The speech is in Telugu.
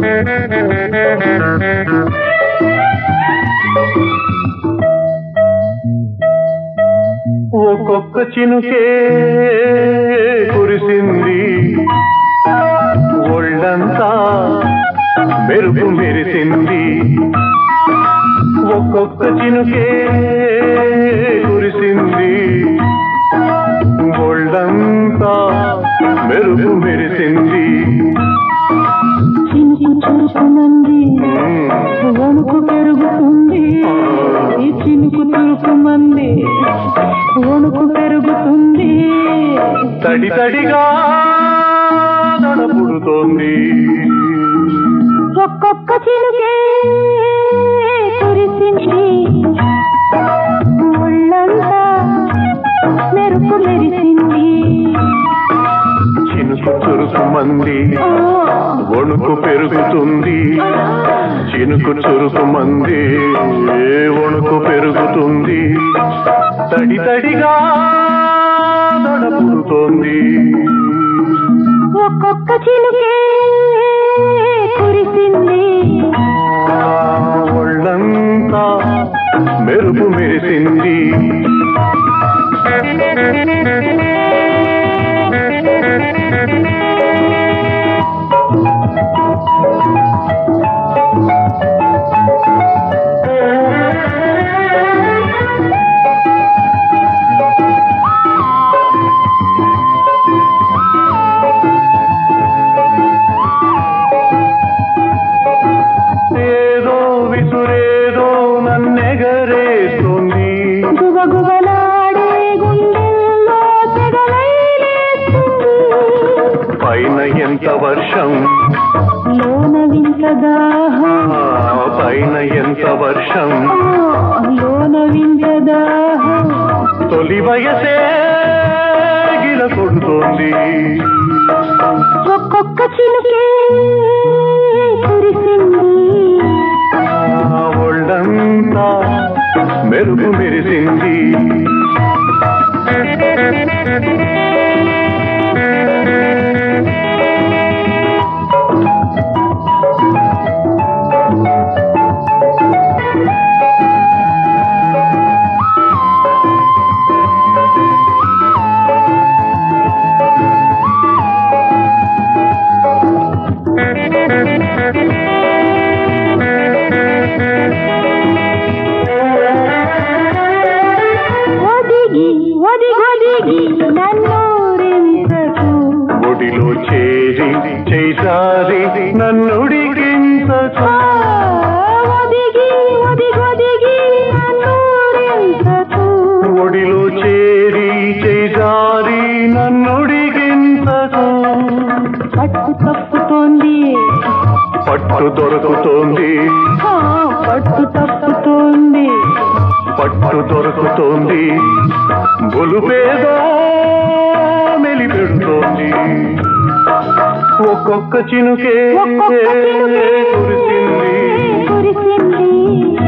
ఒక్కొక్క చినుకే కురిసింది ఒళ్ళంతా మెరుపు మెరిసింది ఒక్కొక్క చినుకే కురిసింది ఒళ్ళంతా మెరుపు మెరిసింది చినుకు చురుకుమంది మ్మ్. వణుకు పెరుగుతుంది ఈ చినుకు చురుకుమంది వణుకు పెరుగుతుంది తడి తడిగా నడపుడుతోంది ఒక్కొక్క చినుకే కురిసింది ఒళ్ళంతా మెరుపు మెరిసింది చినుకు చురుకు మంది ఆ, వణుకు పెరుగుతుంది చినుకు చురుకు మంది వణుకు పెరుగుతుంది తడి తడిగా నడపుడుతోంది ఒక్కొక్క చినుకే కురిసింది ఆ ఒళ్ళంతా మెరుపు మెరిసింది ఏదో విసురేదో నన్నెగరేస్తుంది గుబగుబలాడే గుండెల్లో తెగలైలేస్తుంది పైన ఎంత వర్షం లోన వింత దాహం ఆ పైన ఎంత వర్షం ఆ, లోన వింత దాహం తొలి వయసే గిల కొడుతోంది ఒక్కొక్క చినుకే కురిసింది ఆ ఒళ్ళంతా మెరుపు మెరిసింది ఒదిగి ఒదిగొదిగి నన్నూరించకు ఒడిలో చేరి చేసారి నన్నుడిగించకు ఆ, ఒదిగి ఒదిగొదిగి నన్నూరించకు ఒడిలో చేరి చేసారి నన్నుడిగించకు పట్టు తప్పుతోంది పట్టు దొరుకుతోంది ఆ, పట్టు తప్పుతోంది పట్టు దొరుకుతోంది గొలుపేదో మెలిపెడుతోంది ఒక్కొక్క చినుకే ఒక్కొక్క చినుకే కురిసింది కురిసింది